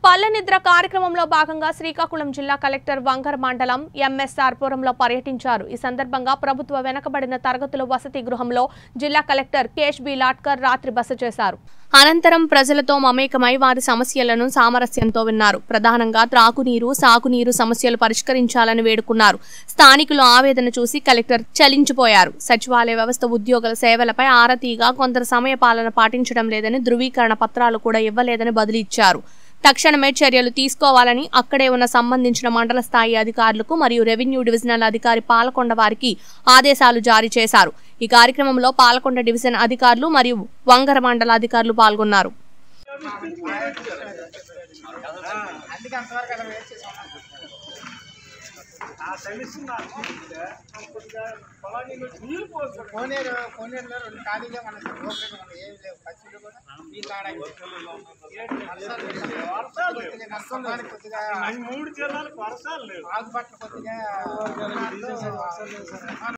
పల్లె నిద్ర కార్యక్రమంలో భాగంగా శ్రీకాకుళం జిల్లా కలెక్టర్ వంగర్ మండలం ఎంఎస్ఆర్ పురంలో పర్యటించారు ఈ సందర్భంగా ప్రభుత్వ వెనకబడిన తరగతుల వసతి గృహంలో జిల్లా కలెక్టర్ కేష్ బి లాట్కర్ రాత్రి బస చేశారు అనంతరం ప్రజలతో మమేకమై వారి సమస్యలను సామరస్యంతో విన్నారు ప్రధానంగా త్రాగునీరు సాగునీరు సమస్యలు పరిష్కరించాలని వేడుకున్నారు స్థానికులు ఆవేదన చూసి కలెక్టర్ చలించిపోయారు సచివాలయ వ్యవస్థ ఉద్యోగుల సేవలపై ఆరతీగా కొందరు సమయ పాలన పాటించడం లేదని ధృవీకరణ పత్రాలు కూడా ఇవ్వలేదని బదిలీ ఇచ్చారు తక్షణమే చర్యలు తీసుకోవాలని అక్కడే ఉన్న సంబంధించిన మండల స్థాయి అధికారులకు మరియు రెవెన్యూ డివిజనల్ అధికారి పాలకొండ వారికి ఆదేశాలు జారీ చేశారు ఈ కార్యక్రమంలో పాలకొండ డివిజన్ అధికారులు మరియు వంగర మండల అధికారులు పాల్గొన్నారు అందుకే అంతవరకు అలా వేస్ట్ చేసాం కోనేరు కోనేరులో రెండు ఖాళీగా మనకి రోడ్లు మనకి ఏమి లేవు పచ్చిలు కూడా ఈ కాడ నష్టం కొద్దిగా మూడు జిల్లాలకు వర్షాలు లేవు ఆకుపట్ల కొద్దిగా